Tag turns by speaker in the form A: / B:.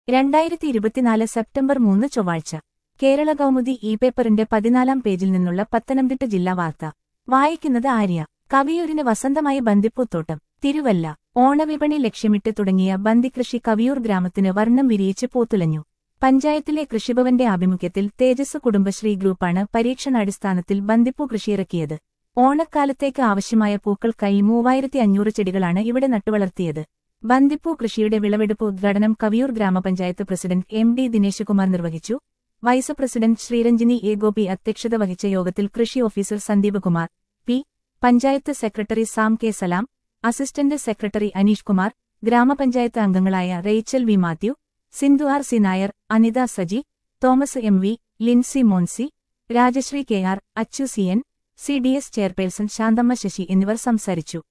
A: രണ്ടായിരത്തി ഇരുപത്തിനാല് സെപ്റ്റംബർ മൂന്ന് ചൊവ്വാഴ്ച കേരള കൗമുദി ഇ പേപ്പറിന്റെ പതിനാലാം പേജിൽ നിന്നുള്ള പത്തനംതിട്ട ജില്ലാ വാർത്ത വായിക്കുന്നത് ആര്യ കവിയൂരിന് വസന്തമായ ബന്ദിപ്പൂത്തോട്ടം തിരുവല്ല ഓണവിപണി ലക്ഷ്യമിട്ട് തുടങ്ങിയ ബന്ദികൃഷി കവിയൂർ ഗ്രാമത്തിന് വർണ്ണം വിരിയിച്ച് പൂത്തുലഞ്ഞു പഞ്ചായത്തിലെ കൃഷിഭവന്റെ ആഭിമുഖ്യത്തിൽ തേജസ് കുടുംബശ്രീ ഗ്രൂപ്പാണ് പരീക്ഷണാടിസ്ഥാനത്തിൽ ബന്ദിപ്പൂ കൃഷിയിറക്കിയത് ഓണക്കാലത്തേക്ക് ആവശ്യമായ പൂക്കൾക്കായി മൂവായിരത്തി അഞ്ഞൂറ് ചെടികളാണ് ഇവിടെ നട്ടുവളർത്തിയത് ബന്ദിപ്പൂ കൃഷിയുടെ വിളവെടുപ്പ് ഉദ്ഘാടനം കവിയൂർ ഗ്രാമപഞ്ചായത്ത് പ്രസിഡന്റ് എം ഡി ദിനേശകുമാർ നിർവഹിച്ചു vice president Sreeranjini A Gopi അധ്യക്ഷത വഹിച്ച യോഗത്തിൽ കൃഷി officer Sandeep Kumar P panchayat secretary Sam K Salam assistant secretary Aneesh Kumar ഗ്രാമപഞ്ചായത്ത് അംഗങ്ങളായ Rachel V Mathew Sindhu R C Nair Anitha Saji Thomas M V Lincy Moncy Rajasree K R Achu C N C D S chairperson Santhamma Sasi എന്നിവർ സംസാരിച്ചു